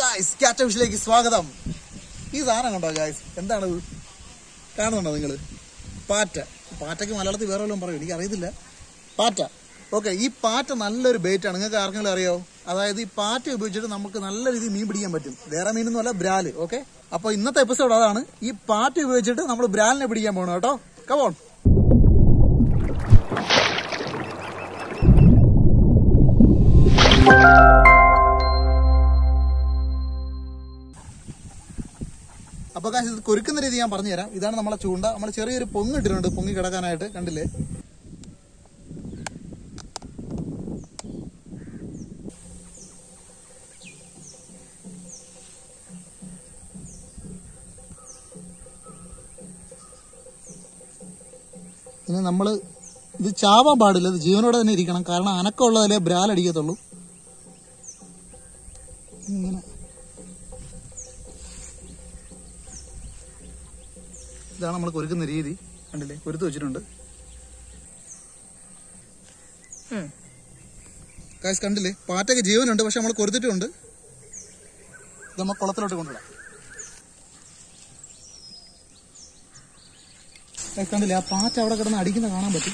guys cat വിഷിലേക്ക് സ്വാഗതം ഈ സാധനം കണ്ടോ ഗായ്സ് എന്താണത് കാണുന്നുണ്ടോ നിങ്ങൾ പാറ്റ പാറ്റയ്ക്ക് മലയാളത്തിൽ വേറെ വല്ലതും പറയും എനിക്ക് അറിയത്തില്ല പാറ്റ ഓക്കെ ഈ പാറ്റ നല്ലൊരു ബേറ്റ് ആണ് നിങ്ങൾക്ക് ആർക്കെങ്കിലും അറിയോ അതായത് ഈ പാറ്റ ഉപയോഗിച്ചിട്ട് നമുക്ക് നല്ല രീതിയിൽ മീൻ പിടിക്കാൻ പറ്റും വേറെ മീനൊന്നുമല്ല ബ്രാല് ഓക്കെ അപ്പൊ ഇന്നത്തെ എപ്പിസോഡ് അതാണ് ഈ പാറ്റ ഉപയോഗിച്ചിട്ട് നമ്മൾ ബ്രാലിനെ പിടിക്കാൻ പോകണം കേട്ടോ കമോൺ അപ്പൊ കാശ് ഇത് കൊരുക്കുന്ന രീതി ഞാൻ പറഞ്ഞുതരാം ഇതാണ് നമ്മളെ ചൂണ്ട നമ്മൾ ചെറിയൊരു പൊങ്ങ് ഇട്ടിട്ടുണ്ട് പൊങ്ങി കിടക്കാനായിട്ട് കണ്ടില്ലേ ഇനി നമ്മൾ ഇത് ചാവാൻ പാടില്ല ഇത് ജീവനോടെ തന്നെ ഇരിക്കണം കാരണം അനക്കമുള്ളതിലേ ബ്രാൽ അടിക്കത്തുള്ളൂ ഇങ്ങനെ ഇതാണ് നമ്മൾ കൊരുക്കുന്ന രീതി കണ്ടില്ലേ കൊരുത്ത് വെച്ചിട്ടുണ്ട് കാശ് കണ്ടില്ലേ പാറ്റയ്ക്ക് ജീവനുണ്ട് പക്ഷെ നമ്മൾ കൊരുത്തിട്ടുണ്ട് ഇത് നമ്മൾ കുളത്തിലോട്ട് കൊണ്ടുവിടാം ഗായ്സ് കണ്ടില്ലേ ആ പാറ്റ അവിടെ കിടന്ന് അടിക്കുന്ന കാണാൻ പറ്റും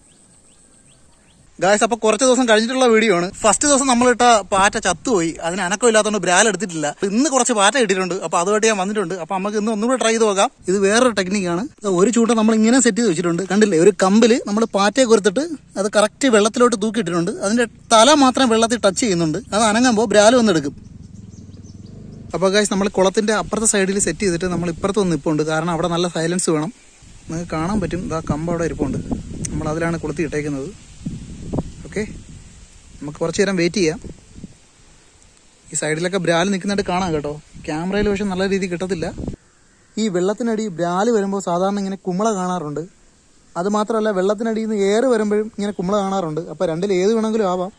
ഗായ്സ് അപ്പൊ കുറച്ച് ദിവസം കഴിഞ്ഞിട്ടുള്ള വീഡിയോ ആണ് ഫസ്റ്റ് ദിവസം നമ്മളിട്ട പാറ്റ ചത്തുപോയി അതിന് അനക്കം ഇല്ലാത്തതുകൊണ്ട് ബ്രാൽ എടുത്തിട്ടില്ല ഇന്ന് കുറച്ച് പാറ്റ കിട്ടിയിട്ടുണ്ട് അപ്പൊ അതുമായിട്ട് ഞാൻ വന്നിട്ടുണ്ട് അപ്പൊ നമുക്ക് ഇന്ന് ഒന്നുകൂടെ ട്രൈ ചെയ്ത് നോക്കാം ഇത് വേറൊരു ടെക്നിക്കാണ് ഒരു ചൂട്ട നമ്മൾ ഇങ്ങനെ സെറ്റ് ചെയ്ത് വെച്ചിട്ടുണ്ട് കണ്ടില്ലേ ഒരു കമ്പില് നമ്മൾ പാറ്റയെ കൊടുത്തിട്ട് അത് കറക്റ്റ് വെള്ളത്തിലോട്ട് തൂക്കിയിട്ടിട്ടുണ്ട് അതിന്റെ തല മാത്രം വെള്ളത്തിൽ ടച്ച് ചെയ്യുന്നുണ്ട് അത് അനങ്ങുമ്പോൾ ബ്രാൽ വന്നെടുക്കും അപ്പോൾ ഗായ്സ് നമ്മൾ കുളത്തിന്റെ അപ്പുറത്തെ സൈഡിൽ സെറ്റ് ചെയ്തിട്ട് നമ്മൾ ഇപ്പുറത്ത് വന്ന് നിൽപ്പുണ്ട് കാരണം അവിടെ നല്ല സൈലൻസ് വേണം നിങ്ങൾക്ക് കാണാൻ പറ്റും ഇതാ കമ്പ് അവിടെ ഇരിപ്പുണ്ട് നമ്മൾ അതിലാണ് കൊളുത്തി ഇട്ടേക്കുന്നത് ഓക്കെ നമുക്ക് കുറച്ച് നേരം വെയിറ്റ് ചെയ്യാം ഈ സൈഡിലൊക്കെ ബ്രാല് നിൽക്കുന്നിട്ട് കാണാം കേട്ടോ ക്യാമറയിൽ പക്ഷെ നല്ല രീതിയിൽ കിട്ടത്തില്ല ഈ വെള്ളത്തിനടി ബ്രാല് വരുമ്പോൾ സാധാരണ ഇങ്ങനെ കുമ്പള കാണാറുണ്ട് അത് മാത്രമല്ല വെള്ളത്തിനടിയിൽ നിന്ന് ഏറ് വരുമ്പോഴും ഇങ്ങനെ കുമ്പള കാണാറുണ്ട് അപ്പോൾ രണ്ടിൽ ഏത് വേണമെങ്കിലും ആവാം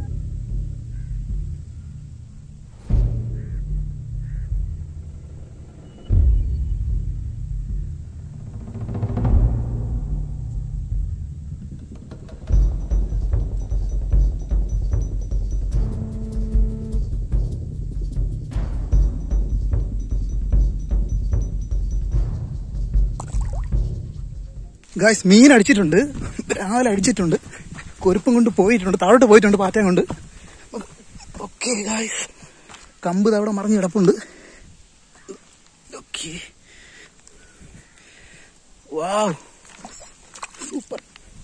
ഗായ്സ് മീൻ അടിച്ചിട്ടുണ്ട് രാവിലെ അടിച്ചിട്ടുണ്ട് കൊരുപ്പും കൊണ്ട് പോയിട്ടുണ്ട് താഴോട്ട് പോയിട്ടുണ്ട് പാറ്റയും കൊണ്ട് ഓക്കെ ഗായ്സ് കമ്പ് ദാ അവിടെ മറിഞ്ഞ് കിടപ്പുണ്ട് ഓക്കെ വാവ് സൂപ്പർ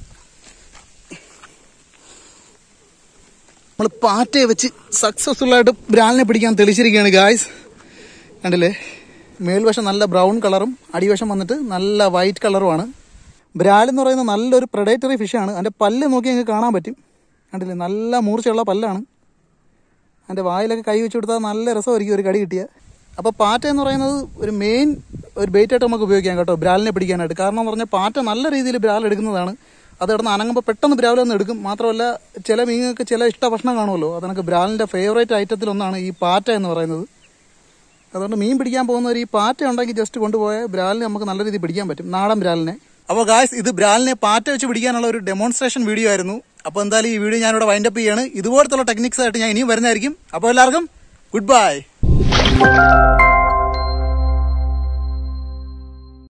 നമ്മൾ പാറ്റയെ വെച്ച് സക്സസ്ഫുൾ ആയിട്ട് ബ്രാലിനെ പിടിക്കാൻ തെളിച്ചിരിക്കുകയാണ് ഗായ്സ് കണ്ടില്ലേ മേൽവശം നല്ല ബ്രൗൺ കളറും അടിവശം വന്നിട്ട് നല്ല വൈറ്റ് കളറുമാണ് ബ്രാൽ എന്ന് പറയുന്ന നല്ലൊരു പ്രൊഡേറ്ററി ഫിഷാണ് അതിൻ്റെ പല്ല് നോക്കി നിങ്ങൾക്ക് കാണാൻ പറ്റും കണ്ടില്ലേ നല്ല മൂർച്ചയുള്ള പല്ലാണ് അതിൻ്റെ വായിലൊക്കെ കൈ വെച്ച് കൊടുത്താൽ നല്ല രസമായിരിക്കും ഒരു കടി കിട്ടിയ അപ്പോൾ പാറ്റ എന്ന് പറയുന്നത് ഒരു മെയിൻ ഒരു ബെയ്റ്റായിട്ട് നമുക്ക് ഉപയോഗിക്കാം കേട്ടോ ബ്രാലിനെ പിടിക്കാനായിട്ട് കാരണം എന്ന് പറഞ്ഞാൽ പാറ്റ നല്ല രീതിയിൽ ബ്രാൽ എടുക്കുന്നതാണ് അത് കിടന്ന് അനങ്ങുമ്പോൾ പെട്ടെന്ന് ബ്രാൽ ഒന്ന് എടുക്കും മാത്രമല്ല ചില മീനുകൾക്ക് ചില ഇഷ്ട ഭക്ഷണം കാണുമല്ലോ അതെനിക്ക് ബ്രാലിൻ്റെ ഫേവറേറ്റ് ഐറ്റത്തിലൊന്നാണ് ഈ പാറ്റ എന്ന് പറയുന്നത് അതുകൊണ്ട് മീൻ പിടിക്കാൻ പോകുന്നവർ ഈ പാറ്റ ഉണ്ടെങ്കിൽ ജസ്റ്റ് കൊണ്ടുപോയാൽ ബ്രാലിനെ നമുക്ക് നല്ല രീതിയിൽ പിടിക്കാൻ പറ്റും നാടൻ ബ്രാലിനെ അപ്പോൾ ഗായ്സ് ഇത് ബ്രാലിനെ പാറ്റ വെച്ച് പിടിക്കാനുള്ള ഒരു ഡെമോൺസ്ട്രേഷൻ വീഡിയോ ആയിരുന്നു അപ്പോൾ എന്തായാലും ഈ വീഡിയോ ഞാനിവിടെ വൈൻഡപ്പ് ചെയ്യാണ് ഇതുപോലത്തുള്ള ടെക്നിക്സ് ആയിട്ട് ഞാൻ ഇനിയും വരുന്നതായിരിക്കും അപ്പോൾ എല്ലാവർക്കും ഗുഡ് ബൈ